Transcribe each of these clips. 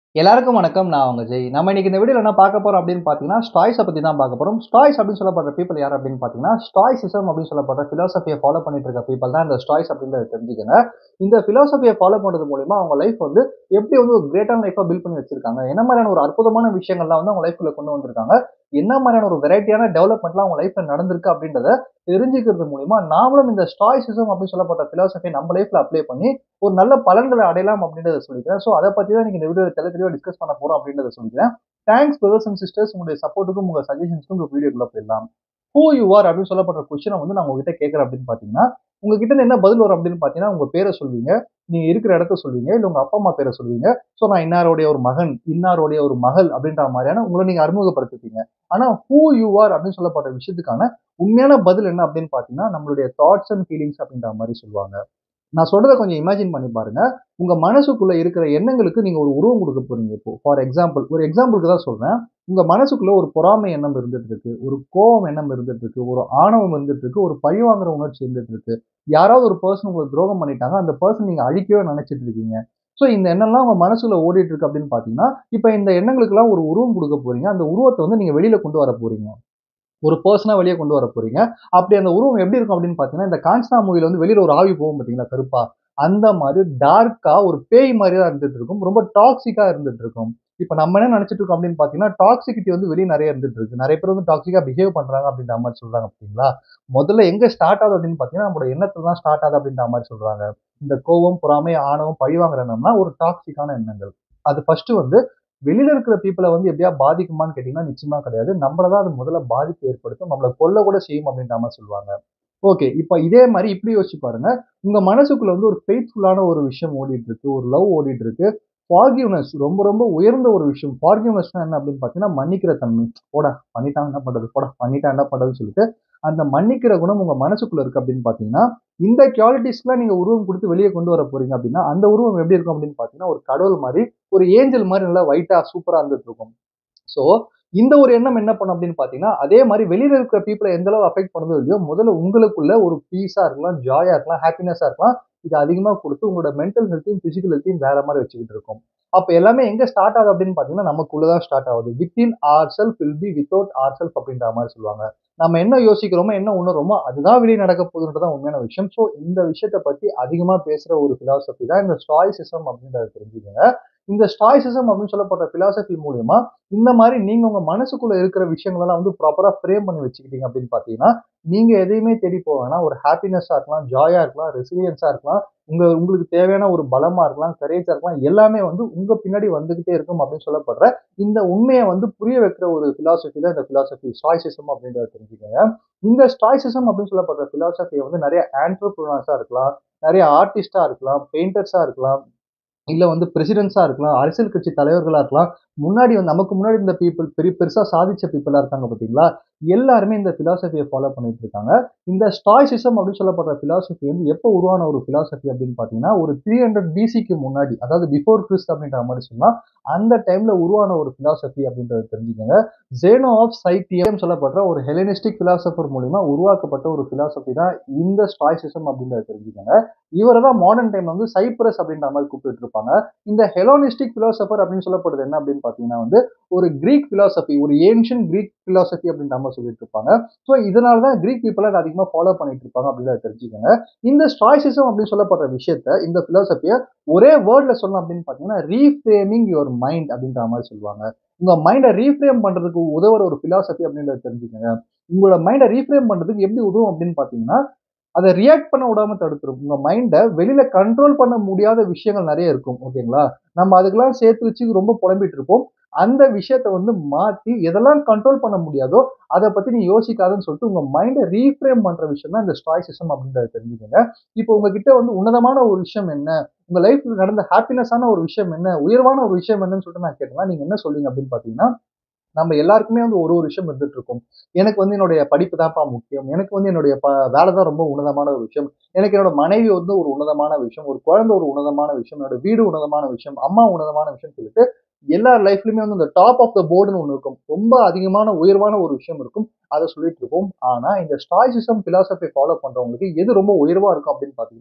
எல்லாருக்கும் வணக்கம் நான் உங்க ஜெய் நம்ம இன்னைக்கு இந்த வீடியோல என்ன பார்க்க போறோம் அப்படின்னு பாத்தீங்கன்னா ஸ்டாய்ஸை பத்தி தான் பார்க்க போறோம் ஸ்டாய்ஸ் அப்படின்னு சொல்லப்படுற பீப்பிள் யார் அப்படின்னு பாத்தீங்கன்னா ஸ்டாய்சிசம் அப்படின்னு சொல்லப்படுற பிலாசபியை ஃபாலோ பண்ணிட்டு இருக்க பீப்பிள் தான் இந்த ஸ்டாய்ஸ் அப்படின்றத தெரிஞ்சுக்கங்க இந்த பிலாசபியை ஃபாலோ பண்றது மூலியமா அவங்க லைஃப் வந்து எப்படி வந்து ஒரு கிரேட்டான லைஃபா பில்ட் பண்ணி வச்சிருக்காங்க என்ன மாதிரியான ஒரு அற்புதமான விஷயங்கள்லாம் வந்து அவங்க லைஃப்ல கொண்டு வந்திருக்காங்க என்ன மாதிரியான ஒரு வெரைட்டியான டெவலப்மெண்ட்லாம் அவங்க லைஃப்ல நடந்திருக்கு அப்படின்றத தெரிஞ்சுக்கிறது மூலியமா நாமளும் இந்த ஸ்டாய்சிசம் அப்படின்னு சொல்லப்பட்ட பிலாசபியை நம்ம லைஃப்ல அப்ளை பண்ணி ஒரு நல்ல பலன்களை அடையலாம் அப்படின்றத சொல்லிக்கிறேன் ஸோ அதை பத்தி தான் நீங்க இந்த வீடியோ தெல தெளிவாக டிஸ்கஸ் பண்ண போறோம் அப்படின்றத சொல்லிக்கிறேன் தேங்க்ஸ் பிரதர்ஸ் அண்ட் சிஸ்டர்ஸ் உங்களுடைய சப்போர்ட்டுக்கும் உங்க சஜஷன்ஸ்க்கும் உங்க வீடியோக்குள்ள போயிடலாம் ஹூ யூ ஆர் அப்படின்னு சொல்லப்படுற கொஸ்டினை வந்து நான் உங்ககிட்ட கேட்கறேன் அப்படின்னு பாத்தீங்கன்னா உங்ககிட்ட இருந்து என்ன பதில் வரும் அப்படின்னு பாத்தீங்கன்னா உங்க பேரை சொல்வீங்க நீங்க இருக்கிற இடத்த சொல்வீங்க இல்ல உங்க அப்பா அம்மா பேரை சொல்வீங்க ஸோ நான் இன்னாருடைய ஒரு மகன் இன்னாருடைய ஒரு மகள் அப்படின்ற மாதிரியான உங்களை நீங்க அறிமுகப்படுத்திப்பீங்க ஆனா ஹூ யூ ஆர் அப்படின்னு சொல்லப்படுற விஷயத்துக்கான உண்மையான பதில் என்ன அப்படின்னு பாத்தீங்கன்னா நம்மளுடைய தாட்ஸ் அண்ட் ஃபீலிங்ஸ் அப்படின்ற மாதிரி சொல்லுவாங்க நான் சொல்றதை கொஞ்சம் இமேஜின் பண்ணி பாருங்க உங்க மனசுக்குள்ள இருக்கிற எண்ணங்களுக்கு நீங்க ஒரு உருவம் கொடுக்க போறீங்க இப்போ ஃபார் எக்ஸாம்பிள் ஒரு எக்ஸாம்பிளுக்கு தான் சொல்றேன் உங்க மனசுக்குள்ள ஒரு பொறாமை எண்ணம் இருந்துட்டு இருக்கு ஒரு கோபம் எண்ணம் இருந்துட்டு இருக்கு ஒரு ஆணவம் இருந்துட்டு இருக்கு ஒரு பழிவாங்குற உணர்ச்சி இருந்துட்டு இருக்கு யாராவது ஒரு பர்சன் உங்களுக்கு துரோகம் பண்ணிட்டாங்க அந்த பர்சன் நீங்க அழிக்கவே நினைச்சிட்டு இருக்கீங்க ஸோ இந்த எண்ணம்லாம் உங்க மனசுல ஓடிட்டு இருக்கு அப்படின்னு பாத்தீங்கன்னா இப்போ இந்த எண்ணங்களுக்குலாம் ஒரு உருவம் கொடுக்க போறீங்க அந்த உருவத்தை வந்து நீங்க வெளியில கொண்டு வர போறீங்க ஒரு பர்சனா வெளியே கொண்டு வர போறீங்க அப்படி அந்த உருவம் எப்படி இருக்கும் அப்படின்னு பாத்தீங்கன்னா இந்த கான்ஸ்டா மூவில வந்து வெளியில ஒரு ஆவி போகும் பாத்தீங்களா கருப்பா அந்த மாதிரி டார்க்கா ஒரு பேய் மாதிரி தான் இருந்துட்டு இருக்கும் ரொம்ப டாக்ஸிக்கா இருந்துட்டு இருக்கும் இப்போ நம்ம என்ன நினைச்சிட்டு இருக்கோம் அப்படின்னு பாத்தீங்கன்னா டாக்ஸிசிட்டி வந்து வெளியே நிறைய இருந்துட்டு இருக்கு நிறைய பேர் வந்து டாக்ஸிக்கா பிஹேவ் பண்றாங்க அப்படின்ற மாதிரி சொல்றாங்க பார்த்தீங்களா முதல்ல எங்க ஸ்டார்ட் ஆகுது அப்படின்னு பாத்தீங்கன்னா நம்மளோட எண்ணத்துல தான் ஸ்டார்ட் ஆகுது அப்படின்ற மாதிரி சொல்றாங்க இந்த கோபம் பொறாமை ஆணவம் பழிவாங்குற எண்ணம்னா ஒரு டாக்ஸிக்கான எண்ணங்கள் அது ஃபர்ஸ்ட் வந்து வெளியில இருக்கிற பீப்புளை வந்து எப்படியா பாதிக்குமான்னு கேட்டீங்கன்னா நிச்சயமா கிடையாது நம்மள தான் அது முதல்ல பாதிப்பு ஏற்படுத்தும் நம்மளை கொல்ல கூட செய்யும் அப்படின்ற மாதிரி சொல்லுவாங்க ஓகே இப்போ இதே மாதிரி இப்படி யோசிச்சு பாருங்க உங்க மனசுக்குள்ள வந்து ஒரு ஃபெய்த்ஃபுல்லான ஒரு விஷயம் ஓடிட்டு இருக்கு ஒரு லவ் ஓடிட்டு இருக்கு ஃபார்கிவ்னஸ் ரொம்ப ரொம்ப உயர்ந்த ஒரு விஷயம் ஃபார்கிவ்னஸ்னா என்ன அப்படின்னு பார்த்தீங்கன்னா மன்னிக்கிற தன்மை போடா பண்ணிட்டான் என்ன பண்றது போடா பண்ணிட்டான் என்ன பண்றதுன்னு சொல்லிட்டு அந்த மன்னிக்கிற குணம் உங்க மனசுக்குள்ள இருக்கு அப்படின்னு பார்த்தீங்கன்னா இந்த குவாலிட்டிஸ்க்குலாம் நீங்க உருவம் கொடுத்து வெளியே கொண்டு வர போறீங்க அப்படின்னா அந்த உருவம் எப்படி இருக்கும் அப்படின்னு பார்த்தீங்கன்னா ஒரு கடவுள் மாதிரி ஒரு ஏஞ்சல் மாதிரி நல்லா ஒயிட்டா சூப்பரா இருந்துட்டு இருக்கும் ஸோ இந்த ஒரு எண்ணம் என்ன பண்ணும் அப்படின்னு பார்த்தீங்கன்னா அதே மாதிரி வெளியில இருக்கிற பீப்புளை எந்த அளவு அஃபெக்ட் பண்ணதோ இல்லையோ முதல்ல உங்களுக்குள்ள ஒரு பீஸா இருக்கலாம் ஜாயா இருக்கலாம் ஹாப்பினஸா இருக்கலாம் இது அதிகமாக கொடுத்து உங்களோட மென்டல் ஹெல்த்தையும் பிசிக்கல் ஹெல்த்தையும் வேற மாதிரி வச்சுக்கிட்டு இருக்கும் அப்போ எல்லாமே எங்க ஸ்டார்ட் ஆகுது அப்படின்னு பார்த்தீங்கன்னா நமக்குள்ளதான் ஸ்டார்ட் ஆகுது within our self will be without our self அப்படின்ற மாதிரி சொல்லுவாங்க நம்ம என்ன யோசிக்கிறோமோ என்ன உணர்றோமோ அதுதான் வெளியே நடக்க போகுதுன்றதான் உண்மையான விஷயம் ஸோ இந்த விஷயத்தை பத்தி அதிகமா பேசுற ஒரு பிலாசபி தான் இந்த ஸ்டாய்சிசம் அப்படின்றத தெரிஞ்சுக்கங்க இந்த ஸ்டாய்சிசம் அப்படின்னு சொல்லப்பட்ட பிலாசபி மூலியமா இந்த மாதிரி நீங்க உங்க மனசுக்குள்ள இருக்கிற விஷயங்களெல்லாம் வந்து ப்ராப்பரா ஃப்ரேம் பண்ணி வச்சுக்கிட்டீங்க அப்படின்னு பாத்தீங்கன்னா நீங்க எதையுமே தேடி போவேன்னா ஒரு ஹாப்பினஸா இருக்கலாம் ஜாயா இருக்கலாம் ரெசிலியன்ஸா இருக்கலாம் உங்க உங்களுக்கு தேவையான ஒரு பலமா இருக்கலாம் கரேஜா இருக்கலாம் எல்லாமே வந்து உங்க பின்னாடி வந்துகிட்டே இருக்கும் அப்படின்னு சொல்லப்படுற இந்த உண்மையை வந்து புரிய வைக்கிற ஒரு பிலாசபி தான் இந்த பிலாசபி ஸ்டாய்சிசம் அப்படின்றத தெரிஞ்சுக்கோங்க இந்த ஸ்டாய்சிசம் அப்படின்னு சொல்லப்படுற பிலாசபியை வந்து நிறைய ஆண்டர்பிரினர்ஸா இருக்கலாம் நிறைய ஆர்டிஸ்டா இருக்கலாம் பெயிண்டர்ஸா இருக்கலாம் இல்ல வந்து பிரசிடென்ட்ஸா இருக்கலாம் அரசியல் கட்சி தலைவர்களா இருக்கலாம் முன்னாடி வந்து நமக்கு முன்னாடி இந்த பீப்புள் பெரிய பெருசா சாதிச்ச பீப்புளா இருக்காங்க பாத்தீங்களா எல்லாருமே இந்த பிலாசபியை ஃபாலோ பண்ணிட்டு இருக்காங்க இந்த ஸ்டாய்சிசம் அப்படின்னு சொல்லப்படுற பிலாசபி வந்து எப்போ உருவான ஒரு பிலாசபி அப்படின்னு பாத்தீங்கன்னா ஒரு த்ரீ ஹண்ட்ரட் பிசிக்கு முன்னாடி அதாவது பிஃபோர் கிறிஸ்ட் அப்படின்ற மாதிரி சொன்னா அந்த டைம்ல உருவான ஒரு பிலாசபி அப்படின்றத தெரிஞ்சுக்கோங்க ஜேனோ ஆஃப் சைட்டியம் சொல்லப்படுற ஒரு ஹெலனிஸ்டிக் பிலாசபர் மூலியமா உருவாக்கப்பட்ட ஒரு பிலாசபி தான் இந்த ஸ்டாய்சிசம் அப்படின்றத தெரிஞ்சுக்கோங்க இவரை தான் மாடர்ன் டைம்ல வந்து சைப்ரஸ் அப்படின்ற மாதிரி கூப்பிட்டு இருப்பாங்க இந்த ஹெலோனிஸ்டிக் பிலாசபர் அப்படின்னு சொல்லப்படுறது என்ன அப்படின்னு பாத்தீங்கன்னா வந்து ஒரு கிரீக் பிலாசபி ஒரு ஏன்ஷியன் கிரீக் பிலாசபி அப்படின்ற மாதிரி சொல்லிட்டு இருப்பாங்க ஸோ இதனால தான் கிரீக் பீப்புள் அதை அதிகமாக ஃபாலோ பண்ணிட்டு இருப்பாங்க அப்படின்றத தெரிஞ்சுக்கோங்க இந்த ஸ்டாய்சிசம் அப்படின்னு சொல்லப்படுற விஷயத்த இந்த பிலாசபியை ஒரே வேர்ட்ல சொல்லணும் அப்படின்னு பார்த்தீங்கன்னா ரீஃப்ரேமிங் யுவர் மைண்ட் அப்படின்ற மாதிரி சொல்லுவாங்க உங்க மைண்டை ரீஃப்ரேம் பண்றதுக்கு உதவுற ஒரு பிலாசபி அப்படின்றத தெரிஞ்சுக்கோங்க உங்களோட மைண்டை ரீஃப்ரேம் பண்றதுக்கு எப்படி உதவும் அப்படின்னு பார்த்தீங்கன்னா அதை ரியாக்ட் பண்ண விடாம தடுத்துரும் உங்க மைண்டை வெளியில கண்ட்ரோல் பண்ண முடியாத விஷயங்கள் நிறைய இருக்கும் ஓகேங்களா நம்ம அதுக்கெல்லாம் சேர்த்து வச்சு ரொம்ப புலம்பிட்டு இருப்போம் அந்த விஷயத்த வந்து மாத்தி எதெல்லாம் கண்ட்ரோல் பண்ண முடியாதோ அதை பத்தி நீ யோசிக்காதுன்னு சொல்லிட்டு உங்க மைண்டை ரீஃப்ரேம் பண்ற விஷயம் தான் இந்த ஸ்டாய்சிசம் அப்படின்றத தெரிஞ்சுக்கோங்க இப்போ உங்ககிட்ட வந்து உன்னதமான ஒரு விஷயம் என்ன உங்க லைஃப்ல நடந்த ஹாப்பினஸான ஒரு விஷயம் என்ன உயர்வான ஒரு விஷயம் என்னன்னு சொல்லிட்டு நான் கேட்டேன்னா நீங்க என்ன சொல்லுவீங்க அப்படின்னு பாத்தீங்கன்னா நம்ம எல்லாருக்குமே வந்து ஒரு ஒரு விஷயம் இருந்துட்டு இருக்கும் எனக்கு வந்து என்னுடைய படிப்பு தான்ப்பா முக்கியம் எனக்கு வந்து என்னுடைய ப வேலை தான் ரொம்ப உன்னதமான ஒரு விஷயம் எனக்கு என்னோட மனைவி வந்து ஒரு உன்னதமான விஷயம் ஒரு குழந்தை ஒரு உன்னதமான விஷயம் என்னோட வீடு உன்னதமான விஷயம் அம்மா உன்னதமான விஷயம் சொல்லிட்டு எல்லா லைஃப்லயுமே வந்து இந்த டாப் ஆஃப் த போர்டுன்னு ஒன்று இருக்கும் ரொம்ப அதிகமான உயர்வான ஒரு விஷயம் இருக்கும் அதை சொல்லிட்டு இருப்போம் ஆனா இந்த ஸ்டாய்சிசம் பிலாசபி ஃபாலோ பண்றவங்களுக்கு எது ரொம்ப உயர்வா இருக்கும் அப்படின்னு பாத்தீங்கன்னா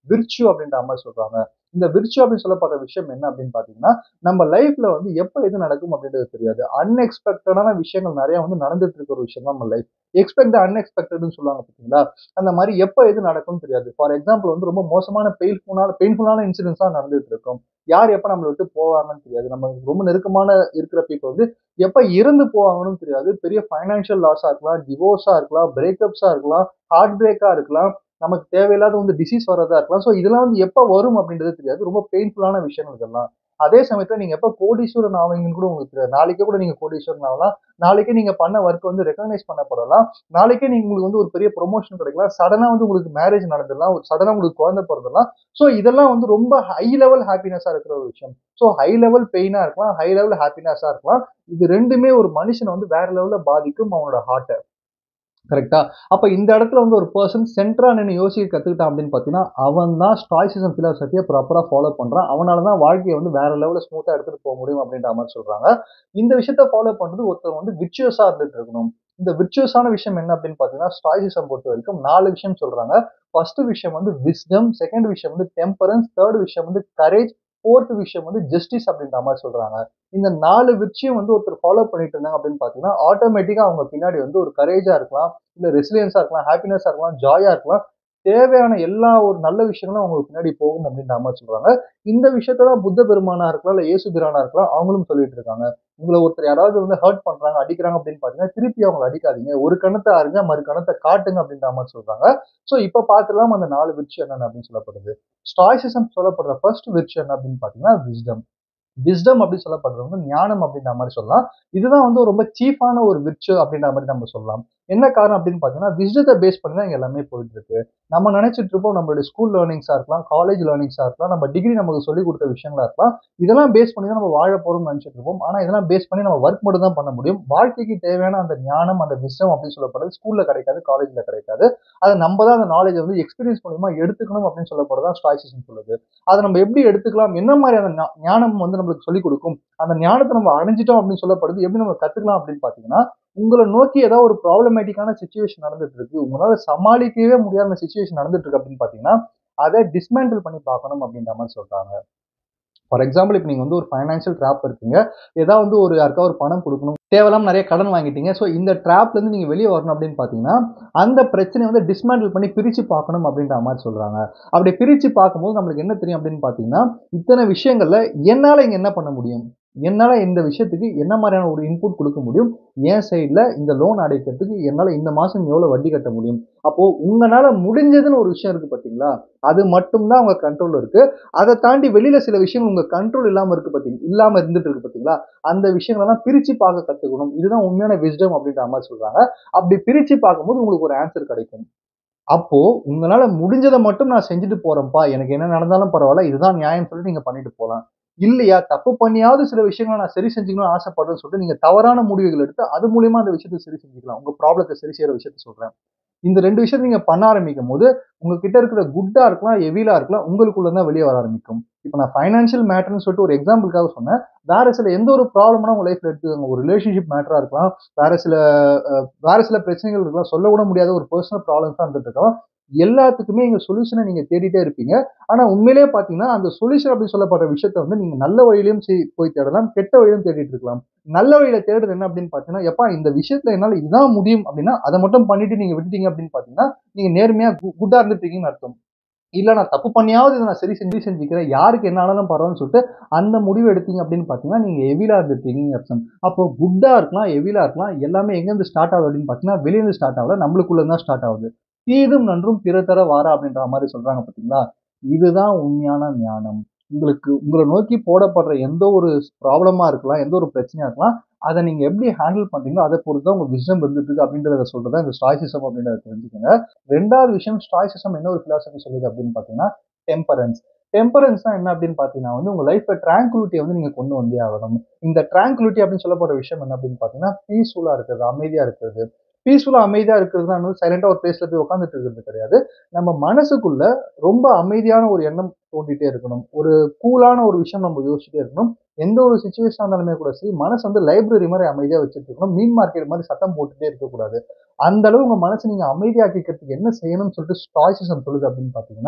விர்ச்சு அப்படின்ற மாதிரி சொல்றாங்க இந்த விர்ச்சு அப்படின்னு சொல்லப்படுற விஷயம் என்ன அப்படின்னு பாத்தீங்கன்னா நம்ம லைஃப்ல வந்து எப்ப எது நடக்கும் அப்படின்றது தெரியாது அன்எக்ஸ்பெக்டடான விஷயங்கள் நிறைய வந்து நடந்துட்டு இருக்க ஒரு விஷயம் தான் நம்ம லைஃப் எக்ஸ்பெக்ட் அன்எக்ஸ்பெக்டட்னு சொல்லுவாங்க பார்த்தீங்களா அந்த மாதிரி எப்ப எது நடக்கும்னு தெரியாது ஃபார் எக்ஸாம்பிள் வந்து ரொம்ப மோசமான பெயின்ஃபுல்லான பெயின்ஃபுல்லான இன்சிடென்ட்ஸ் தான் நடந்துட்டு இருக்கும் யார் எப்ப நம்மளை விட்டு போவாங்கன்னு தெரியாது நம்ம ரொம்ப நெருக்கமான இருக்கிற பீப்புள் வந்து எப்ப இறந்து போவாங்கன்னு தெரியாது பெரிய ஃபைனான்சியல் லாஸா இருக்கலாம் டிவோர்ஸா இருக்கலாம் பிரேக்கப்ஸா இருக்கலாம் ஹார்ட் பிரேக்கா இருக்கலாம் நமக்கு தேவையில்லாத வந்து டிசீஸ் வரதா இருக்கலாம் ஸோ இதெல்லாம் வந்து எப்ப வரும் அப்படின்றது தெரியாது ரொம்ப பெயின்ஃபுல்லான விஷயங்கள் இதெல்லாம் அதே சமயத்துல நீங்க எப்ப கோடீஸ்வரன் ஆவீங்கன்னு கூட உங்களுக்கு தெரியாது நாளைக்கே கூட நீங்க கோடீஸ்வரன் ஆகலாம் நாளைக்கே நீங்க பண்ண ஒர்க் வந்து ரெகனைஸ் பண்ணப்படலாம் நாளைக்கே நீங்க உங்களுக்கு வந்து ஒரு பெரிய ப்ரொமோஷன் கிடைக்கலாம் சடனா வந்து உங்களுக்கு மேரேஜ் நடந்துடலாம் ஒரு சடனா உங்களுக்கு குழந்தை பிறந்தலாம் ஸோ இதெல்லாம் வந்து ரொம்ப ஹை லெவல் ஹாப்பினஸா இருக்கிற ஒரு விஷயம் ஸோ ஹை லெவல் பெயினா இருக்கலாம் ஹை லெவல் ஹாப்பினஸா இருக்கலாம் இது ரெண்டுமே ஒரு மனுஷனை வந்து வேற லெவல்ல பாதிக்கும் அவனோட ஹார்ட்டை கரெக்டா அப்ப இந்த இடத்துல வந்து ஒரு பர்சன் சென்ட்ரா நின்று யோசிக்க கத்துக்கிட்டான் அப்படின்னு பாத்தீங்கன்னா அவன் தான் ஸ்டாய்சிசம் பிலாசபியை ப்ராப்பரா ஃபாலோ பண்றான் அவனால தான் வாழ்க்கையை வந்து வேற லெவலில் ஸ்மூத்தா எடுத்துட்டு போக முடியும் அப்படின்ற மாதிரி சொல்றாங்க இந்த விஷயத்த ஃபாலோ பண்றது ஒருத்தர் வந்து விர்ச்சுவஸா இருந்துட்டு இருக்கணும் இந்த விர்ச்சுவஸான விஷயம் என்ன அப்படின்னு பாத்தீங்கன்னா ஸ்டாய்சிசம் பொறுத்த வரைக்கும் நாலு விஷயம் சொல்றாங்க ஃபர்ஸ்ட் விஷயம் வந்து விஸ்டம் செகண்ட் விஷயம் வந்து டெம்பரன்ஸ் தேர்ட் விஷயம் வந்து கரேஜ் ஃபோர்த் விஷயம் வந்து ஜஸ்டிஸ் அப்படின்ற மாதிரி சொல்றாங்க இந்த நாலு விஷயம் வந்து ஒருத்தர் ஃபாலோ பண்ணிட்டு இருந்தாங்க அப்படின்னு பாத்தீங்கன்னா ஆட்டோமேட்டிக்கா அவங்க பின்னாடி வந்து ஒரு கரேஜா இருக்கலாம் இல்ல ரெசிலியன்ஸா இருக்கலாம் ஹாப்பினஸா இருக்கலாம் ஜாயா இருக்கலாம் தேவையான எல்லா ஒரு நல்ல விஷயங்களும் அவங்களுக்கு பின்னாடி போகும் அப்படின்ற மாதிரி சொல்றாங்க இந்த விஷயத்தான் புத்த பெருமானா இருக்கலாம் இல்ல இயேசு பிரானா இருக்கலாம் அவங்களும் சொல்லிட்டு இருக்காங்க உங்களை ஒருத்தர் யாராவது வந்து ஹர்ட் பண்றாங்க அடிக்கிறாங்க அப்படின்னு பாத்தீங்கன்னா திருப்பி அவங்களை அடிக்காதீங்க ஒரு கணத்தை அறிஞ்சா மறு கணத்தை காட்டுங்க அப்படின்ற மாதிரி சொல்றாங்க ஸோ இப்ப பார்த்துலாம் அந்த நாலு விர்ச்சு என்னென்ன அப்படின்னு சொல்லப்படுது ஸ்டாய்சிசம் சொல்லப்படுற ஃபர்ஸ்ட் விர்ச்சு என்ன அப்படின்னு பாத்தீங்கன்னா விஸ்டம் விஸ்டம் அப்படின்னு சொல்லப்படுறது வந்து ஞானம் அப்படின்ற மாதிரி சொல்லலாம் இதுதான் வந்து ரொம்ப சீப்பான ஒரு விர்ச்சு அப்படின்ற மாதிரி நம்ம சொல்லலாம் என்ன காரணம் அப்படின்னு பார்த்தீங்கன்னா விஸ்டத்தை பேஸ் பண்ணி தான் இங்க எல்லாமே போயிட்டு இருக்கு நம்ம நினைச்சிட்டு இருப்போம் நம்மளுடைய ஸ்கூல் லேர்னிங்ஸா இருக்கலாம் காலேஜ் லேர்னிங்ஸா இருக்கலாம் நம்ம டிகிரி நமக்கு சொல்லிக் கொடுத்த விஷயங்களா இருக்கலாம் இதெல்லாம் பேஸ் பண்ணி தான் நம்ம வாழ போறோம்னு நினைச்சிட்டு இருப்போம் ஆனா இதெல்லாம் பேஸ் பண்ணி நம்ம ஒர்க் மட்டும் தான் பண்ண முடியும் வாழ்க்கைக்கு தேவையான அந்த ஞானம் அந்த விஸ்டம் அப்படின்னு சொல்லப்படுறது ஸ்கூல்ல கிடைக்காது காலேஜ்ல கிடைக்காது அதை நம்ம தான் அந்த நாலேஜ் வந்து எக்ஸ்பீரியன்ஸ் மூலியமா எடுத்துக்கணும் அப்படின்னு சொல்லப்படுறதா ஸ்டாய்சிசம் சொல்லுது அதை நம்ம எப்படி எடுத்துக்கலாம் என்ன மாதிரியான ஞா- ஞானம் வந்து நம்மளுக்கு சொல்லிக் கொடுக்கும் அந்த ஞானத்தை நம்ம அடைஞ்சிட்டோம் அப்படின்னு சொல்லப்படுது எப்படி நம்ம கத்துக்கலாம் அப்படின்னு பாத்தீங்கன்னா உங்களை நோக்கி ஏதாவது ஒரு ப்ராப்ளமேட்டிக்கான சுச்சுவேஷன் நடந்துட்டு இருக்கு உங்களால சமாளிக்கவே முடியாத சுச்சுவேஷன் நடந்துட்டு இருக்கு அப்படின்னு பாத்தீங்கன்னா அதை டிஸ்மேண்டில் பண்ணி பார்க்கணும் அப்படின்ற மாதிரி சொல்றாங்க ஃபார் எக்ஸாம்பிள் இப்போ நீங்கள் வந்து ஒரு ஃபைனான்ஷியல் ட்ராப் இருக்கீங்க ஏதாவது வந்து ஒரு யாருக்கா ஒரு பணம் கொடுக்கணும் தேவையில்லாம நிறைய கடன் வாங்கிட்டீங்க ஸோ இந்த ட்ராப்லேருந்து நீங்கள் வெளியே வரணும் அப்படின்னு பார்த்தீங்கன்னா அந்த பிரச்சனையை வந்து டிஸ்மேண்டில் பண்ணி பிரித்து பார்க்கணும் அப்படின்ற மாதிரி சொல்கிறாங்க அப்படி பிரித்து பார்க்கும்போது நம்மளுக்கு என்ன தெரியும் அப்படின்னு பார்த்தீங்கன்னா இத்தனை விஷயங்களில் என்னால் இங்கே என்ன பண்ண முடியும் என்னால் இந்த விஷயத்துக்கு என்ன மாதிரியான ஒரு இன்புட் கொடுக்க முடியும் என் சைடில் இந்த லோன் அடைக்கிறதுக்கு என்னால் இந்த மாதம் எவ்வளோ வட்டி கட்ட முடியும் அப்போது உங்களால் முடிஞ்சதுன்னு ஒரு விஷயம் இருக்குது பார்த்தீங்களா அது மட்டும்தான் உங்கள் கண்ட்ரோலில் இருக்குது அதை தாண்டி வெளியில் சில விஷயங்கள் உங்கள் கண்ட்ரோல் இல்லாமல் இருக்குது பார்த்தீங்க இல்லாமல் இருந்துட்டு இருக்கு பார்த்தீங்களா அந்த விஷயங்களெல்லாம் பிரித்து பார்க்க கற்றுக்கணும் இதுதான் உண்மையான விஸ்டம் அப்படின்ற மாதிரி சொல்கிறாங்க அப்படி பிரித்து பார்க்கும்போது உங்களுக்கு ஒரு ஆன்சர் கிடைக்கும் அப்போ உங்களால முடிஞ்சதை மட்டும் நான் செஞ்சுட்டு போறேன்ப்பா எனக்கு என்ன நடந்தாலும் பரவாயில்ல இதுதான் நியாயம் சொல்லிட்டு நீங்க பண்ணிட்டு போகலாம் இல்லையா தப்பு பண்ணியாவது சில விஷயங்களை நான் சரி செஞ்சுக்கணும்னு ஆசைப்படுறேன்னு சொல்லிட்டு நீங்க தவறான முடிவுகள் எடுத்து அது மூலியமா அந்த விஷயத்தை சரி செஞ்சுக்கலாம் உங்க ப்ராப்ளத்தை சரி செய்யற விஷயத்த சொல்றேன் இந்த ரெண்டு விஷயத்தை நீங்க பண்ண ஆரம்பிக்கும் போது உங்ககிட்ட இருக்கிற குட்டா இருக்கலாம் எவிலா இருக்கலாம் உங்களுக்குள்ள தான் வெளியே வர ஆரம்பிக்கும் இப்போ நான் ஃபைனான்ஷியல் மேட்டர்னு சொல்லிட்டு ஒரு எக்ஸாம்பிளுக்காக சொன்னேன் வேற சில எந்த ஒரு ப்ராப்ளம்னா உங்க லைஃப்ல எடுத்துக்கோங்க ஒரு ரிலேஷன்ஷிப் மேட்டரா இருக்கலாம் வேற சில அஹ், வேற சில பிரச்சனைகள் இருக்கலாம் சொல்ல கூட முடியாத ஒரு பர்சனல் ப்ராப்ளம்ஸ் தான் இருந்துட்டு இருக்கோம் எல்லாத்துக்குமே இங்க சொல்யூஷனை நீங்க தேடிட்டே இருப்பீங்க ஆனா உண்மையிலேயே பாத்தீங்கன்னா அந்த சொல்யூஷன் அப்படின்னு சொல்லப்படுற விஷயத்த வந்து நீங்க நல்ல வழியிலும் செய்- போய் தேடலாம் கெட்ட வழியிலும் தேடிட்டு இருக்கலாம் நல்ல வழியில தேடுறது என்ன அப்படின்னு பாத்தீங்கன்னா எப்பா இந்த விஷயத்துல என்னால இதுதான் முடியும் அப்படின்னா அதை மட்டும் பண்ணிட்டு நீங்க விட்டுட்டீங்க அப்படின்னு பாத்தீங்கன்னா நீங்க நேர்மையா குட்டா இருந்துட்டு இருக்கீங்கன்னு அர்த்தம் இல்ல நான் தப்பு பண்ணியாவது இதை நான் சரி செஞ்சு செஞ்சுக்கிறேன் யாருக்கு என்ன ஆனாலும் பரவாயில்லன்னு சொல்லிட்டு அந்த முடிவு எடுத்தீங்க அப்படின்னு பாத்தீங்கன்னா நீங்க எவிலா இருந்துட்டீங்க அர்த்தம் அப்போ குட்டா இருக்கலாம் எவிலா இருக்கலாம் எல்லாமே எங்க இருந்து ஸ்டார்ட் ஆகுது அப்படின்னு பாத்தீங்கன்னா வெளிய இருந்து ஸ்டார்ட் ஆகல நம்மளுக்குள்ள தான் ஸ்டார்ட் ஆகுது தீதும் நன்றும் பிற தர வாரா அப்படின்ற மாதிரி சொல்றாங்க பாத்தீங்களா இதுதான் உண்மையான ஞானம் உங்களுக்கு உங்களை நோக்கி போடப்படுற எந்த ஒரு ப்ராப்ளமா இருக்கலாம் எந்த ஒரு பிரச்சனையா இருக்கலாம் அதை நீங்க எப்படி ஹேண்டில் பண்றீங்களோ அதை பொறுத்து தான் உங்க விஸ்டம் இருந்துட்டு இருக்கு அப்படின்றத சொல்றதா இந்த ஸ்டாய்சிசம் அப்படின்றத தெரிஞ்சுக்கோங்க ரெண்டாவது விஷயம் ஸ்டாய்சிசம் என்ன ஒரு பிலாசபி சொல்லுது அப்படின்னு பாத்தீங்கன்னா டெம்பரன்ஸ் டெம்பரன்ஸ்னா என்ன அப்படின்னு பாத்தீங்கன்னா வந்து உங்க லைஃப்ல ட்ராங்குலிட்டியை வந்து நீங்க கொண்டு வந்தே ஆகணும் இந்த ட்ராங்குலிட்டி அப்படின்னு சொல்லப்படுற விஷயம் என்ன அப்படின்னு பாத்தீங்கன்னா பீஸ்ஃபுல்லா இருக்கிறது அமைதியா இருக்கிறது பீஸ்ஃபுல்லா அமைதியா இருக்கிறதுனா வந்து சைலண்டா ஒரு பிளேஸ்ல போய் உட்காந்துட்டு இருக்கிறது கிடையாது நம்ம மனசுக்குள்ள ரொம்ப அமைதியான ஒரு எண்ணம் தோண்டிட்டே இருக்கணும் ஒரு கூலான ஒரு விஷயம் நம்ம யோசிச்சுட்டே இருக்கணும் எந்த ஒரு சுச்சுவேஷன் இருந்தாலுமே கூட சரி மனசு வந்து லைப்ரரி மாதிரி அமைதியா வச்சுட்டு இருக்கணும் மீன் மார்க்கெட் மாதிரி சத்தம் போட்டுட்டே இருக்கக்கூடாது அந்த அளவு உங்க மனசை நீங்க அமைதியாக்கிக்கிறதுக்கு என்ன செய்யணும்னு சொல்லிட்டு ஸ்டாய்சிசம் சொல்லுது அப்படின்னு பாத்தீங்கன்னா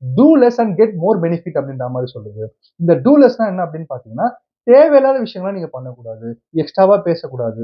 do less and get more benefit அப்படின்ற மாதிரி சொல்லுது இந்த டூ லெஸ்னா என்ன அப்படின்னு பார்த்தீங்கன்னா தேவையில்லாத விஷயங்கள்லாம் நீங்க பண்ணக்கூடாது எக்ஸ்ட்ராவா பேசக்கூடாது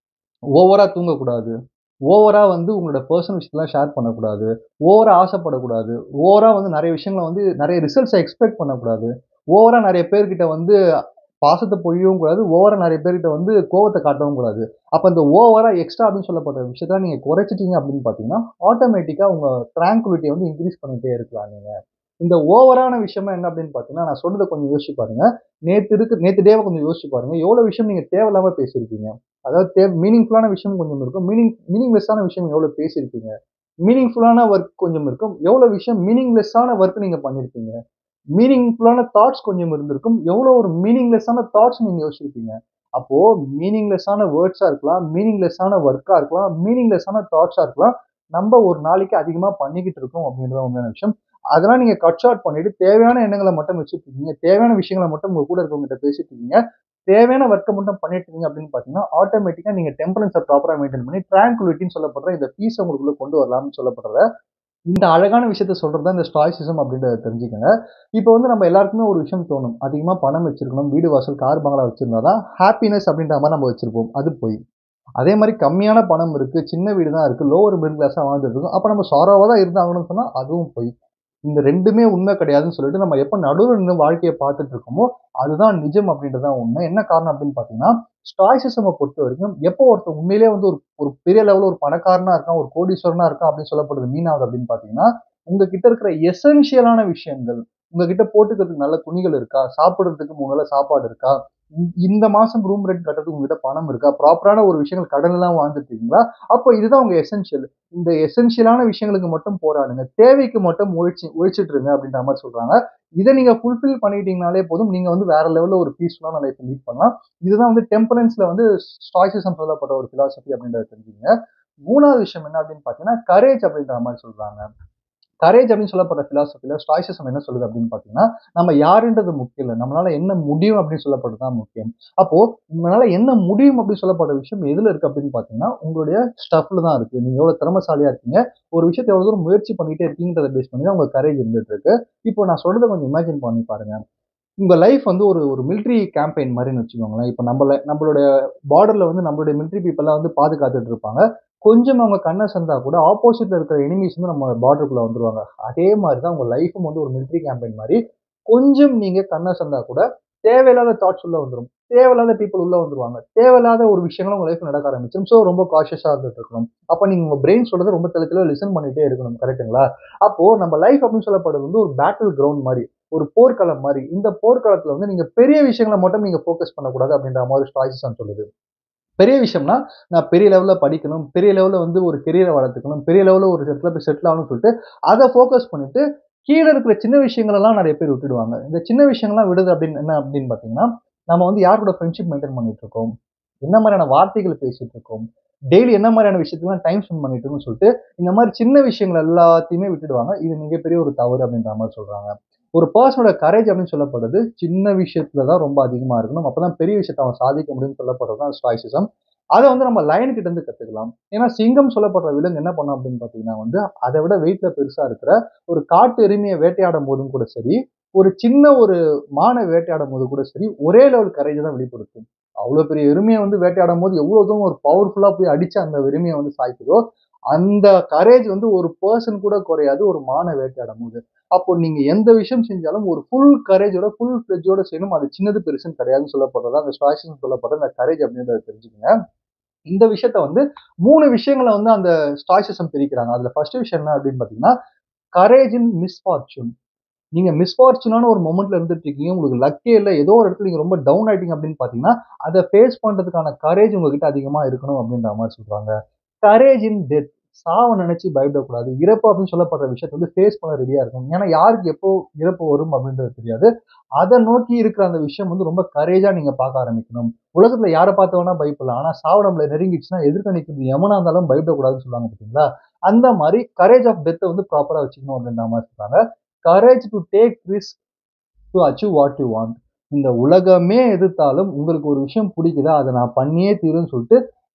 ஓவரா தூங்கக்கூடாது ஓவரா வந்து உங்களோட பர்சனல் விஷயத்தெல்லாம் ஷேர் பண்ணக்கூடாது ஓவரா ஆசைப்படக்கூடாது ஓவரா வந்து நிறைய விஷயங்களை வந்து நிறைய ரிசல்ட்ஸை எக்ஸ்பெக்ட் பண்ணக்கூடாது ஓவரா நிறைய பேர்கிட்ட வந்து பாசத்தை பொழியவும் கூடாது ஓவரா நிறைய பேர்கிட்ட வந்து கோவத்தை காட்டவும் கூடாது அப்போ இந்த ஓவரா எக்ஸ்ட்ரா அப்படின்னு சொல்லப்படுற விஷயத்த நீங்க குறைச்சிட்டீங்க அப்படின்னு பார்த்தீங்கன்னா ஆட்டோமேட்டிக்கா உங்க ட்ராங்குலிட்டியை வந்து இன்க்ரீஸ் பண்ணிட்டே இருக்கலாம் நீங்க இந்த ஓவரான விஷயமா என்ன அப்படின்னு பார்த்தீங்கன்னா நான் சொன்னதை கொஞ்சம் யோசிச்சு பாருங்க நேத்து இருக்கு நேத்து டேவை கொஞ்சம் யோசிச்சு பாருங்க எவ்வளவு விஷயம் நீங்க தேவையில்லாம பேசியிருக்கீங்க அதாவது தே மீனிங்ஃபுல்லான விஷயம் கொஞ்சம் இருக்கும் மீனிங் மீனிங்லெஸ்ஸான விஷயம் எவ்வளவு பேசியிருக்கீங்க மீனிங்ஃபுல்லான ஒர்க் கொஞ்சம் இருக்கும் எவ்வளவு விஷயம் மீனிங்லெஸ்ஸான ஒர்க் நீங்க பண்ணியிருப்பீங்க மீனிங்ஃபுல்லான தாட்ஸ் கொஞ்சம் இருந்திருக்கும் எவ்வளோ ஒரு மீனிங்லெஸ்ஸான தாட்ஸ் நீங்க யோசிச்சிருப்பீங்க அப்போ மீனிங்லெஸ்ஸான வேர்ட்ஸா இருக்கலாம் மீனிங்லெஸ்ஸான ஒர்க்கா இருக்கலாம் மீனிங்லெஸ்ஸான தாட்ஸா இருக்கலாம் நம்ம ஒரு நாளைக்கு அதிகமா பண்ணிக்கிட்டு இருக்கோம் அப்படின்றது உண்மையான விஷயம் அதெல்லாம் நீங்க கட் ஷார்ட் பண்ணிட்டு தேவையான எண்ணங்களை மட்டும் வச்சுட்டு இருக்கீங்க தேவையான விஷயங்களை மட்டும் உங்க கூட இருக்கவங்ககிட்ட பேசிட்டு இருக்கீங்க தேவையான ஒர்க்கை மட்டும் பண்ணிட்டு இருக்கீங்க அப்படின்னு பார்த்தீங்கன்னா ஆட்டோமேட்டிக்கா நீங்க டெம்பரன்ஸை ப்ராப்பரா மெயின்டைன் பண்ணி ட்ராங்குலிட்டின்னு சொல்லப்படுற இந்த பீஸ் உங்களுக்குள்ள கொண்டு வரலாம்னு சொல்லப்படுற இந்த அழகான விஷயத்த சொல்றது தான் இந்த ஸ்டாய்சிசம் அப்படின்றத தெரிஞ்சுக்கங்க இப்போ வந்து நம்ம எல்லாருக்குமே ஒரு விஷயம் தோணும் அதிகமா பணம் வச்சிருக்கணும் வீடு வாசல் கார் பங்களா வச்சிருந்தா தான் ஹாப்பினஸ் அப்படின்ற மாதிரி நம்ம வச்சிருப்போம் அது போய் அதே மாதிரி கம்மியான பணம் இருக்கு சின்ன வீடு தான் இருக்கு லோவர் மிடில் கிளாஸா வாழ்ந்துட்டு இருக்கோம் அப்ப நம்ம சாராவா தான் இருந்தாங்கன்னு சொன்னா அதுவும் போய் இந்த ரெண்டுமே உண்மை கிடையாதுன்னு சொல்லிட்டு நம்ம எப்ப நடுவில் நின்று வாழ்க்கையை பார்த்துட்டு இருக்கோமோ அதுதான் நிஜம் அப்படின்றதான் உண்மை என்ன காரணம் அப்படின்னு பாத்தீங்கன்னா ஸ்டாய்சிசமை பொறுத்த வரைக்கும் எப்போ ஒருத்தர் உண்மையிலேயே வந்து ஒரு ஒரு பெரிய லெவலில் ஒரு பணக்காரனா இருக்கான் ஒரு கோடீஸ்வரனா இருக்கான் அப்படின்னு சொல்லப்படுறது மீனாவது அப்படின்னு பாத்தீங்கன்னா உங்ககிட்ட இருக்கிற எசென்ஷியலான விஷயங்கள் உங்ககிட்ட போட்டுக்கிறதுக்கு நல்ல துணிகள் இருக்கா சாப்பிடுறதுக்கு மூணு வேளை சாப்பாடு இருக்கா இந்த- இந்த மாசம் ரூம் ரெண்ட் கட்டுறதுக்கு உங்ககிட்ட பணம் இருக்கா ப்ராப்பரான ஒரு விஷயங்கள் கடன் எல்லாம் வாழ்ந்துட்டு இருக்கீங்களா அப்போ இதுதான் உங்க எசென்ஷியல் இந்த எசென்ஷியலான விஷயங்களுக்கு மட்டும் போராடுங்க தேவைக்கு மட்டும் உழைச்சி உழைச்சிட்டு இருங்க அப்படின்ற மாதிரி சொல்றாங்க இதை நீங்க ஃபுல்ஃபில் பண்ணிட்டீங்கனாலே போதும் நீங்க வந்து வேற லெவல்ல ஒரு பீஸ்ஃபுல்லான லைஃப் லீட் பண்ணலாம் இதுதான் வந்து டெம்பரன்ஸ்ல வந்து ஸ்டாய்சிசம் சொல்லப்பட்ட ஒரு பிலாசபி அப்படின்றத தெரிஞ்சுங்க மூணாவது விஷயம் என்ன அப்படின்னு பாத்தீங்கன்னா கரேஜ் அப்படின்ற மாதிரி சொல்றாங்க கரேஜ் அப்படின்னு சொல்லப்படுற பிலாசபில ஸ்டாய்சிசம் என்ன சொல்லுது அப்படின்னு பாத்தீங்கன்னா நம்ம யாருன்றது முக்கியம் இல்லை நம்மளால என்ன முடியும் அப்படின்னு சொல்லப்படுறது தான் முக்கியம் அப்போ உங்களால என்ன முடியும் அப்படின்னு சொல்லப்படுற விஷயம் எதுல இருக்கு அப்படின்னு பாத்தீங்கன்னா உங்களுடைய ஸ்டஃப்ல தான் இருக்கு நீங்க எவ்வளவு திறமசாலியா இருக்கீங்க ஒரு விஷயத்தை எவ்வளவு தூரம் முயற்சி பண்ணிட்டே இருக்கீங்கன்றத பேஸ் பண்ணி தான் உங்க கரேஜ் இருந்துட்டு இருக்கு இப்போ நான் சொல்றதை கொஞ்சம் இமேஜின் பண்ணி பாருங்க உங்க லைஃப் வந்து ஒரு ஒரு மிலிட்ரி கேம்பெயின் மாதிரின்னு வச்சுக்கோங்களேன் இப்போ நம்மள நம்மளுடைய பார்டர்ல வந்து நம்மளுடைய மிலிட்ரி பீப்புளெலாம் வந்து பாதுகாத்துட்டு இருப்பாங்க கொஞ்சம் அவங்க கண்ணை சந்தா கூட ஆப்போசிட்ல இருக்கிற எனிமீஸ் வந்து நம்ம பார்டருக்குள்ள வந்துருவாங்க அதே மாதிரி தான் உங்க லைஃபும் வந்து ஒரு மிலிட்ரி கேம்பெயின் மாதிரி கொஞ்சம் நீங்க கண்ணை சந்தா கூட தேவையில்லாத தாட்ஸ் உள்ள வந்துடும் தேவையில்லாத பீப்புள் உள்ள வந்துருவாங்க தேவையில்லாத ஒரு விஷயங்களும் உங்க லைஃப் நடக்க ஆரம்பிச்சிடும் ஸோ ரொம்ப காஷியஸா இருந்துட்டு இருக்கணும் அப்போ நீங்க உங்க பிரெயின் சொல்றதை ரொம்ப தெளிவாக லிசன் பண்ணிட்டே இருக்கணும் கரெக்ட்டுங்களா அப்போ நம்ம லைஃப் அப்படின்னு சொல்லப்படுறது வந்து ஒரு பேட்டில் கிரவுண்ட் மாதிரி ஒரு போர்க்களம் மாதிரி இந்த போர்க்களத்துல வந்து நீங்க பெரிய விஷயங்களை மட்டும் நீங்க ஃபோக்கஸ் பண்ணக்கூடாது அப்படின்ற மாதிரி ஸ்டாய்ஸஸ் சொல்லுது பெரிய விஷயம்னா நான் பெரிய லெவலில் படிக்கணும் பெரிய லெவலில் வந்து ஒரு கெரியரை வளர்த்துக்கணும் பெரிய லெவலில் ஒரு இடத்துல போய் செட்டில் ஆகணும்னு சொல்லிட்டு அதை ஃபோக்கஸ் பண்ணிட்டு கீழே இருக்கிற சின்ன விஷயங்களெல்லாம் நிறைய பேர் விட்டுடுவாங்க இந்த சின்ன விஷயங்கள்லாம் விடுது அப்படின்னு என்ன அப்படின்னு பார்த்தீங்கன்னா நம்ம வந்து யார் கூட ஃப்ரெண்ட்ஷிப் மெயின்டைன் பண்ணிட்டு இருக்கோம் என்ன மாதிரியான வார்த்தைகள் பேசிட்டு இருக்கோம் டெய்லி என்ன மாதிரியான விஷயத்துக்குலாம் டைம் ஸ்பெண்ட் பண்ணிட்டு இருக்கோம்னு சொல்லிட்டு இந்த மாதிரி சின்ன விஷயங்கள் எல்லாத்தையுமே விட்டுடுவாங்க இது மிகப்பெரிய ஒரு தவறு அப்படின்ற மாதிரி சொல்றாங்க ஒரு பர்சனோட கரேஜ் அப்படின்னு சொல்லப்படுறது சின்ன விஷயத்துல தான் ரொம்ப அதிகமா இருக்கணும் அப்பதான் பெரிய விஷயத்தை அவன் சாதிக்க முடியும்னு சொல்லப்படுறது தான் ஸ்டாய்சிசம் அதை வந்து நம்ம லயன் கிட்ட இருந்து கத்துக்கலாம் ஏன்னா சிங்கம் சொல்லப்படுற விலங்கு என்ன பண்ணும் அப்படின்னு பாத்தீங்கன்னா வந்து அதை விட வெயிட்ல பெருசா இருக்கிற ஒரு காட்டு எருமையை வேட்டையாடும் போதும் கூட சரி ஒரு சின்ன ஒரு மானை வேட்டையாடும் போது கூட சரி ஒரே லெவல் கரேஜ் தான் வெளிப்படுத்தும் அவ்வளவு பெரிய எருமையை வந்து வேட்டையாடும் போது எவ்வளவு தூரம் ஒரு பவர்ஃபுல்லா போய் அடிச்சு அந்த எருமையை வந்து சாய்க்குதோ அந்த கரேஜ் வந்து ஒரு பர்சன் கூட குறையாது ஒரு மானை வேட்டையாடும் போது அப்போ நீங்க எந்த விஷயம் செஞ்சாலும் ஒரு ஃபுல் கரேஜோட ஃபுல் ஃபிளெஜோட செய்யணும் அது சின்னது பெருசுன்னு கிடையாதுன்னு சொல்லப்படுறது அந்த ஸ்டாய்ஸன் சொல்லப்படுற அந்த கரேஜ் அப்படின்றத தெரிஞ்சுக்கங்க இந்த விஷயத்த வந்து மூணு விஷயங்களை வந்து அந்த ஸ்டாய்சிசம் பிரிக்கிறாங்க அதுல ஃபர்ஸ்ட் விஷயம் என்ன அப்படின்னு பாத்தீங்கன்னா கரேஜ் இன் மிஸ்ஃபார்ச்சூன் நீங்க மிஸ்ஃபார்ச்சுனான ஒரு மொமெண்ட்ல இருந்துட்டு இருக்கீங்க உங்களுக்கு லக்கே இல்லை ஏதோ ஒரு இடத்துல நீங்க ரொம்ப டவுன் ஆயிட்டீங்க அப்படின்னு பாத்தீங்கன்னா அதை ஃபேஸ் பண்றதுக்கான கரேஜ் உங்ககிட்ட அதிகமா இருக்கணும் அப்படின்ற மாதிரி சொல்றாங்க கரேஜ் இன் டெத் சாவை நினைச்சு பயப்படக்கூடாது இறப்பு அப்படின்னு சொல்லப்படுற விஷயத்தை வந்து ஃபேஸ் பண்ண ரெடியா இருக்கணும் ஏன்னா யாருக்கு எப்போ இறப்பு வரும் அப்படின்றது தெரியாது அதை நோக்கி இருக்கிற அந்த விஷயம் வந்து ரொம்ப கரேஜா நீங்க பார்க்க ஆரம்பிக்கணும் உலகத்துல யாரை பார்த்து வேணா பயப்படலாம் ஆனா சாவு நம்மள நெருங்கிடுச்சுன்னா எதிர்க்க நிற்கிறது எவனா இருந்தாலும் பயப்படக்கூடாதுன்னு சொல்லுவாங்க பார்த்தீங்களா அந்த மாதிரி கரேஜ் ஆஃப் டெத்தை வந்து ப்ராப்பரா வச்சுக்கணும் அப்படின்ற மாதிரி சொல்றாங்க courage to take risk to achieve what you want இந்த உலகமே எதிர்த்தாலும் உங்களுக்கு ஒரு விஷயம் பிடிக்குதா அதை நான் பண்ணியே தீருன்னு சொல்லிட்டு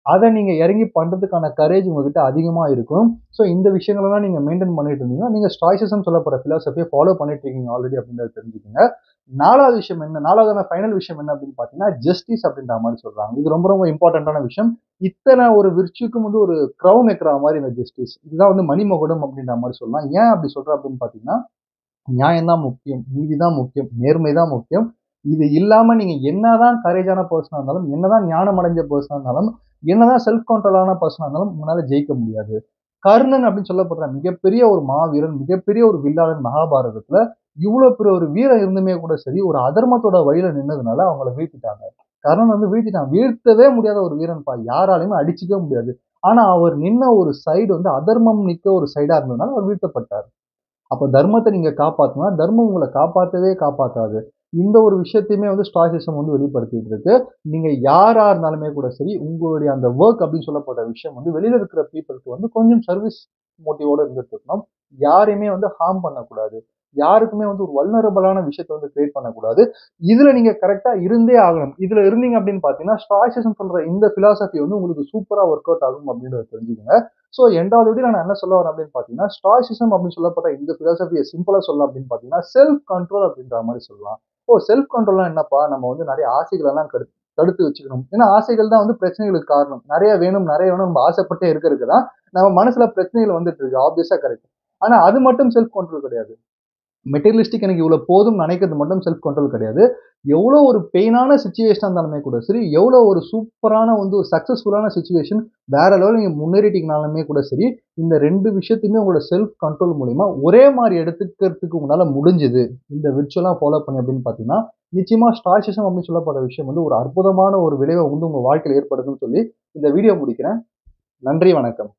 அதை நீங்க இறங்கி பண்றதுக்கான கரேஜ் உங்ககிட்ட அதிகமா இருக்கும் ஸோ இந்த விஷயங்களெல்லாம் நீங்க மெயின்டைன் பண்ணிட்டு இருந்தீங்கன்னா நீங்க ஸ்டாய்சிசம் சொல்லப்படுற பிலாசபியை ஃபாலோ பண்ணிட்டு இருக்கீங்க ஆல்ரெடி அப்படின்றத தெரிஞ்சுக்கோங்க நாலாவது விஷயம் என்ன நாலாவதான ஃபைனல் விஷயம் என்ன அப்படின்னு பார்த்தீங்கன்னா ஜஸ்டிஸ் அப்படின்ற மாதிரி சொல்றாங்க இது ரொம்ப ரொம்ப இம்பார்ட்டன்டான விஷயம் இத்தனை ஒரு விர்ச்சுக்கும் வந்து ஒரு க்ரௌன் வைக்கிற மாதிரி இந்த ஜஸ்டிஸ் இதுதான் வந்து மணிமகுடம் அப்படின்ற மாதிரி சொல்லலாம் ஏன் அப்படி சொல்றேன் அப்படின்னு பார்த்தீங்கன்னா நியாயம் தான் முக்கியம் நீதி தான் முக்கியம் நேர்மை தான் முக்கியம் இது இல்லாம நீங்க என்னதான் கரேஜான பர்சனா இருந்தாலும் என்னதான் ஞானம் அடைஞ்ச பர்சனா இருந்தாலும் என்னதான் செல்ஃப் கண்ட்ரோலான பர்சனா இருந்தாலும் உங்களால ஜெயிக்க முடியாது கர்ணன் அப்படின்னு சொல்லப்படுற மிகப்பெரிய ஒரு மாவீரன் மிகப்பெரிய ஒரு வில்லாளன் மகாபாரதத்துல இவ்வளவு பெரிய ஒரு வீரன் இருந்துமே கூட சரி ஒரு அதர்மத்தோட வழியில நின்னதுனால அவங்கள வீழ்த்திட்டாங்க கர்ணன் வந்து வீழ்த்திட்டான் வீழ்த்தவே முடியாத ஒரு வீரன்பா யாராலையுமே அடிச்சுக்கவே முடியாது ஆனா அவர் நின்ன ஒரு சைடு வந்து அதர்மம் நிக்க ஒரு சைடா இருந்ததுனால அவர் வீழ்த்தப்பட்டார் அப்ப தர்மத்தை நீங்க காப்பாத்தினா தர்மம் உங்களை காப்பாத்தவே காப்பாத்தாது இந்த ஒரு விஷயத்தையுமே வந்து ஸ்டாய்சிசம் வந்து வெளிப்படுத்திட்டு இருக்கு நீங்க யாரா இருந்தாலுமே கூட சரி உங்களுடைய அந்த ஒர்க் அப்படின்னு சொல்லப்பட்ட விஷயம் வந்து வெளியில இருக்கிற பீப்புளுக்கு வந்து கொஞ்சம் சர்வீஸ் மோட்டிவோட இருந்துட்டு இருக்கணும் யாரையுமே வந்து ஹார்ம் பண்ணக்கூடாது யாருக்குமே வந்து ஒரு வல்னரபிளான விஷயத்த வந்து கிரியேட் பண்ணக்கூடாது இதுல நீங்க கரெக்டா இருந்தே ஆகணும் இதுல இருந்தீங்க அப்படின்னு பாத்தீங்கன்னா ஸ்டாய்சிசம் சொல்ற இந்த பிலாசபி வந்து உங்களுக்கு சூப்பரா ஒர்க் அவுட் ஆகும் அப்படின்றத தெரிஞ்சுக்கோங்க ஸோ எண்டாவது விட நான் என்ன சொல்ல வரேன் அப்படின்னு பார்த்தீங்கன்னா ஸ்டாய்சிசம் அப்படின்னு சொல்லப்பட்ட இந்த பிலாசபியை சிம்பிளா சொல்லலாம் அப்படின்னு பார்த்தீங்கன்னா செல்ஃப் கண்ட்ரோல் அப்படின்ற மாதிரி சொல்லலாம் ஓ செல்ஃப் கண்ட்ரோல்லாம் என்னப்பா நம்ம வந்து நிறைய ஆசைகள் எல்லாம் கடு தடுத்து வச்சுக்கணும் ஏன்னா ஆசைகள் தான் வந்து பிரச்சனைகளுக்கு காரணம் நிறைய வேணும் நிறைய வேணும் நம்ம ஆசைப்பட்டே இருக்கிறதுக்கு தான் நம்ம மனசுல பிரச்சனைகள் வந்துட்டு இருக்கு ஆப்வியஸா கரெக்ட் ஆனா அது மட்டும் செல்ஃப் கண்ட்ரோல் கிடையாது மெட்டீரியலிஸ்டிக் எனக்கு இவ்வளோ போதும் நினைக்கிறது மட்டும் செல்ஃப் கண்ட்ரோல் கிடையாது எவ்வளோ ஒரு பெயினான சுச்சுவேஷனாக இருந்தாலுமே கூட சரி எவ்வளோ ஒரு சூப்பரான வந்து ஒரு சக்ஸஸ்ஃபுல்லான சுச்சுவேஷன் வேற லெவலில் நீங்கள் முன்னேறிட்டீங்கனாலுமே கூட சரி இந்த ரெண்டு விஷயத்தையுமே உங்களோட செல்ஃப் கண்ட்ரோல் மூலிமா ஒரே மாதிரி எடுத்துக்கிறதுக்கு உங்களால் முடிஞ்சுது இந்த விர்ச்சுவலாக ஃபாலோ பண்ணி அப்படின்னு பார்த்தீங்கன்னா நிச்சயமாக ஸ்டாய்சிசம் அப்படின்னு சொல்லப்படுற விஷயம் வந்து ஒரு அற்புதமான ஒரு விளைவை வந்து உங்கள் வாழ்க்கையில் ஏற்படுதுன்னு சொல்லி இந்த வீடியோ முடிக்கிறேன் நன்றி வணக்கம்